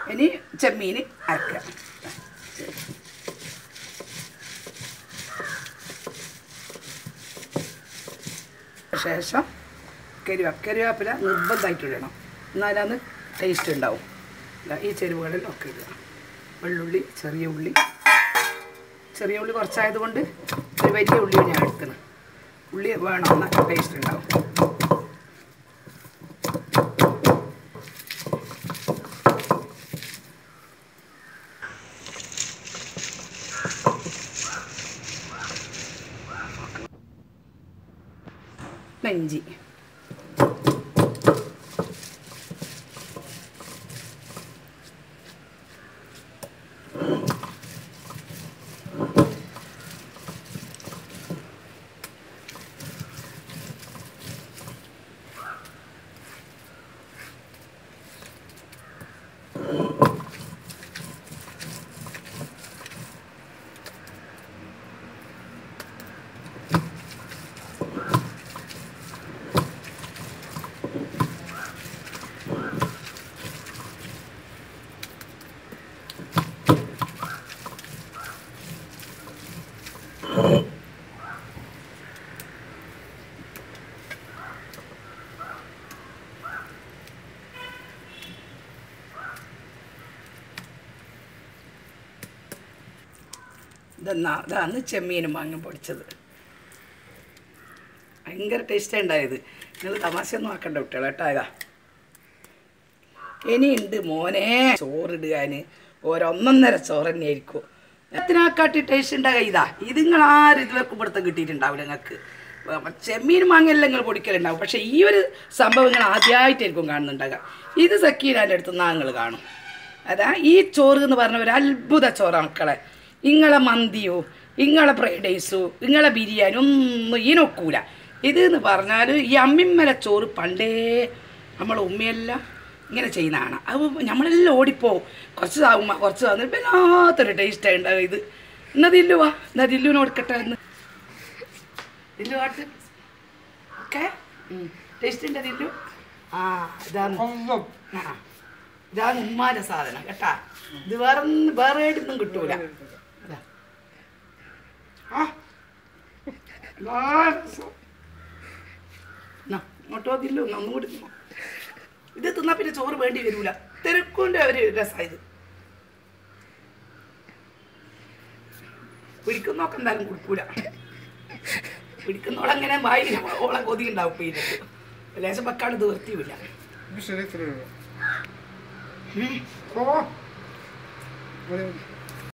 ഇനി ചെമ്മീൻ അരക്കുക ശേഷം കരുവ കരുവേപ്പില നിർബന്ധമായിട്ട് ഇടണം എന്നാലത് ടേസ്റ്റ് ഉണ്ടാവും ദാ ഈ ചേരുവകളിലൊക്കെ ഇടുക വെള്ളുള്ളി ചെറിയ ഉള്ളി ചെറിയ ഉള്ളി കുറച്ചായതുകൊണ്ട് ഒരു വലിയ ഉള്ളി ഞാൻ എടുക്കുന്നത് ഉള്ളി വേണം എന്നാൽ ടേസ്റ്റ് ഉണ്ടാവും ഇഞ്ചി ഇതെന്നാ ഇതാണ് ചെമ്മീനും മാങ്ങ പൊടിച്ചത് ഭയങ്കര ടേസ്റ്റ് ഉണ്ടായത് നിങ്ങൾ തമാശയൊന്നും ആക്കണ്ട കുട്ടികളെ കേട്ടോ ഇതാ ഇനിയുണ്ട് മോനെ ചോറിടുകാൻ ഒരൊന്നൊന്നര ചോറ് തന്നെ ആയിരിക്കും എത്തിനാക്കാട്ടി ടേസ്റ്റ് ഉണ്ടാകുക ഇതാ ഇത് നിങ്ങൾ ആരും ഇതുവരെ പിടുത്തം കിട്ടിയിട്ടുണ്ടാവില്ല നിങ്ങൾക്ക് ചെമ്മീൻ മാങ്ങയെല്ലാം നിങ്ങൾ പൊടിക്കലുണ്ടാവും പക്ഷേ ഈ ഒരു സംഭവം നിങ്ങൾ ആദ്യമായിട്ടായിരിക്കും കാണുന്നുണ്ടാകുക ഇത് സക്കീനാൻ്റെ അടുത്ത് നിന്ന് നിങ്ങൾ കാണും അതാ ഈ ചോറ് എന്ന് പറഞ്ഞ ഒരു അത്ഭുത ചോറാ മക്കളെ ഇങ്ങളെ മന്തിയോ ഇങ്ങളെ ഫ്രൈഡ് റൈസോ ഇങ്ങളെ ബിരിയാണി ഒന്നും ഇതിനൊക്കൂല ഇത് എന്ന് പറഞ്ഞാൽ ഈ അമ്മിമ്മല ചോറ് പണ്ടേ നമ്മളെ ഉമ്മയെല്ലാം ഇങ്ങനെ ചെയ്യുന്നതാണ് അത് നമ്മളെല്ലാം ഓടിപ്പോവും കുറച്ച് താവുമ്മ കുറച്ച് താവുന്ന വല്ലാത്തൊരു ടേസ്റ്റ് ഉണ്ടാകും ഇത് എന്നാ ദില്ലു വാ എന്നാ ദില്ലുവിന് കൊടുക്കട്ടെ എന്ന് ദില്ലു ആട്ട് ഓക്കെ ടേസ്റ്റ് ഉണ്ട് ദില്ലു ആ ഇതാണ് ആ ഇതാണ് ഉമ്മാന്റെ സാധനം കേട്ടാ ഇത് വേറെ ഒന്നും- വേറെ എവിടുന്നും കിട്ടൂല ഇതാ. ആ എല്ലാ രസവും. എന്നാ, ഇങ്ങോട്ട് വന്നില്ലോ ഒന്നും കൂടി തിന്നോ. ഇത് തിന്നാ പിന്നെ ചോറ് വേണ്ടി വരൂല തിരക്കൂൻ്റെ ഒരു രസമായത് പിടിക്കുന്നോക്കെ എന്തായാലും കൊടുക്കൂല പിടിക്കുന്നോളങ്ങനെ വായി ഓളെ കൊതി ഉണ്ടാവും പിന്നെ ലേശം പക്കാട് തീർത്തിയില്ല Bir sene duruyor. ഉം. Baba. Böyle